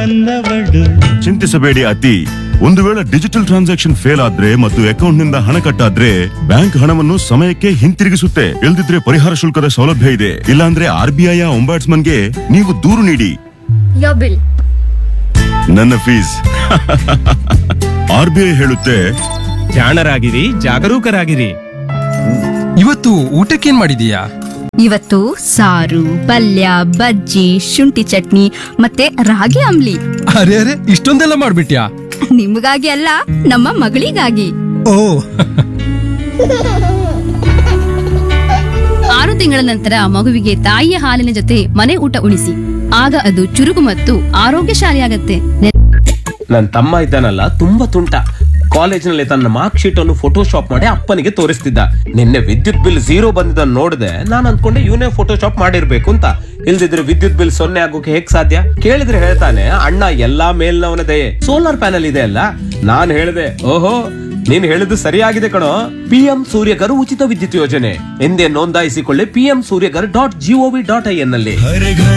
ನನ್ನವಳು ಚಿಂತಿಸಬೇಡಿ ಅತಿ ಒಂದು ವೇಳೆ ಡಿಜಿಟಲ್ ಟ್ರಾನ್ಸಾಕ್ಷನ್ ಫೇಲ್ ಆದ್ರೆ ಮತ್ತು ಅಕೌಂಟ್ ನಿಂದ ಹಣ ಕಟ್ಟಾದ್ರೆ ಬ್ಯಾಂಕ್ ಹಣವನ್ನು ಸಮಯಕ್ಕೆ ಹಿಂತಿರುಗಿಸುತ್ತೆ ಇಲ್ದಿದ್ರೆ ಪರಿಹಾರ ಶುಲ್ಕದ ಸೌಲಭ್ಯ ಇದೆ ಇಲ್ಲಾಂದ್ರೆ ಆರ್ ಬಿ ಐ ಗೆ ನೀವು ದೂರು ನೀಡಿ Your bill. ನನ್ನ ಫೀಸ್ ಆರ್ ಬಿ ಐ ಹೇಳುತ್ತೆ ಜಾಣರಾಗಿರಿ ಜಾಗರೂಕರಾಗಿರಿ ಇವತ್ತು ಊಟಕ್ಕೇನ್ ಮಾಡಿದೀಯಾ ಇವತ್ತು ಸಾರು ಪಲ್ಯ ಬಜ್ಜಿ ಶುಂಠಿ ಚಟ್ನಿ ಮತ್ತೆ ರಾಗಿ ಅಂಬ್ಲಿ ಅರೆ ಅರೆ ಇಷ್ಟೊಂದೆಲ್ಲ ಮಾಡ್ಬಿಟ್ಯಾ ನಿಮಗಾಗಿ ಅಲ್ಲ ನಮ್ಮ ಮಗಳಿಗಾಗಿ ಓ ಆರು ತಿಂಗಳ ನಂತರ ಮಗುವಿಗೆ ತಾಯಿಯ ಹಾಲಿನ ಜೊತೆ ಮನೆ ಊಟ ಉಣಿಸಿ ಆಗ ಅದು ಚುರುಕು ಮತ್ತು ಆರೋಗ್ಯಶಾಲಿಯಾಗತ್ತೆ ನನ್ನ ತಮ್ಮ ಇದ್ದಾನಲ್ಲ ತುಂಬಾ ತುಂಟ ಕಾಲೇಜಿನಲ್ಲಿ ತನ್ನ ಮಾರ್ಕ್ ಶೀಟ್ ಅನ್ನು ಫೋಟೋಶಾಪ್ ಮಾಡಿ ಅಪ್ಪನಿಗೆ ತೋರಿಸ್ತಿದ್ದ ನಿನ್ನೆ ವಿದ್ಯುತ್ ಬಿಲ್ ಝೀರೋ ಬಂದಿದ್ದನ್ನು ನೋಡಿದೆ ನಾನು ಅನ್ಕೊಂಡೆ ಇವನೇ ಫೋಟೋಶಾಪ್ ಮಾಡಿರ್ಬೇಕು ಅಂತ ಇಲ್ದಿದ್ರೆ ವಿದ್ಯುತ್ ಬಿಲ್ ಸೊನ್ನೆ ಆಗೋಕೆ ಹೇಗ್ ಸಾಧ್ಯ ಕೇಳಿದ್ರೆ ಹೇಳ್ತಾನೆ ಅಣ್ಣ ಎಲ್ಲಾ ಮೇಲ್ನವನ ದಯೆ ಸೋಲಾರ್ ಪ್ಯಾನಲ್ ಇದೆ ಅಲ್ಲ ನಾನ್ ಹೇಳಿದೆ ಓಹೋ ನೀನ್ ಹೇಳಿದ್ದು ಸರಿಯಾಗಿದೆ ಕಣೋ ಪಿಎಂ ಸೂರ್ಯಗರ್ ಉಚಿತ ವಿದ್ಯುತ್ ಯೋಜನೆ ಎಂದೇ ನೋಂದಾಯಿಸಿಕೊಳ್ಳಿ PM Suryaghar dot G O V dot I N ನಲ್ಲಿ ಹರ ಘರ